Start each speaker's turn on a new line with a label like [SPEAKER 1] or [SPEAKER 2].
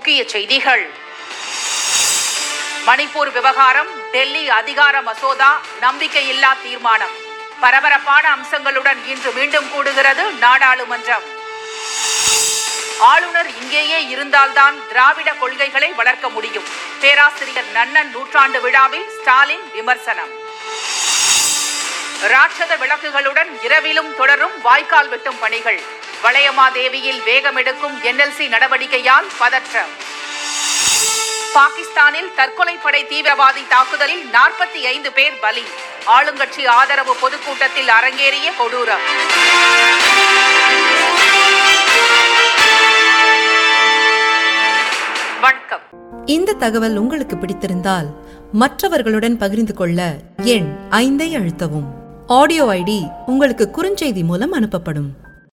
[SPEAKER 1] முக்கிய செய்திகள் மணிப்பூர் விவகாரம் டெல்லி அதிகார மசோதா நம்பிக்கையில்லா தீர்மானம் பரபரப்பான அம்சங்களுடன் இன்று மீண்டும் கூடுகிறது நாடாளுமன்றம் ஆளுநர் இங்கேயே இருந்தால்தான் திராவிட கொள்கைகளை வளர்க்க முடியும் பேராசிரியர் நன்னன் நூற்றாண்டு விழாவில் ஸ்டாலின் விமர்சனம் ராட்சத விளக்குகளுடன் இரவிலும் தொடரும் வாய்க்கால் வெட்டும் பணிகள் வளையமாதேவியில் வேகமெடுக்கும் என்எல்சி நடவடிக்கையால் பதற்றம் பாகிஸ்தானில் தற்கொலை படை தீவிரவாதி தாக்குதலில் நாற்பத்தி ஐந்து பேர் பலி ஆளுங்கட்சி ஆதரவு பொதுக்கூட்டத்தில் அரங்கேறிய கொடூரம் வணக்கம்
[SPEAKER 2] இந்த தகவல் உங்களுக்கு பிடித்திருந்தால் மற்றவர்களுடன் பகிர்ந்து கொள்ள எண் ஐந்தை அழுத்தவும் ஆடியோ ஐடி உங்களுக்கு குறுஞ்செய்தி மூலம் அனுப்பப்படும்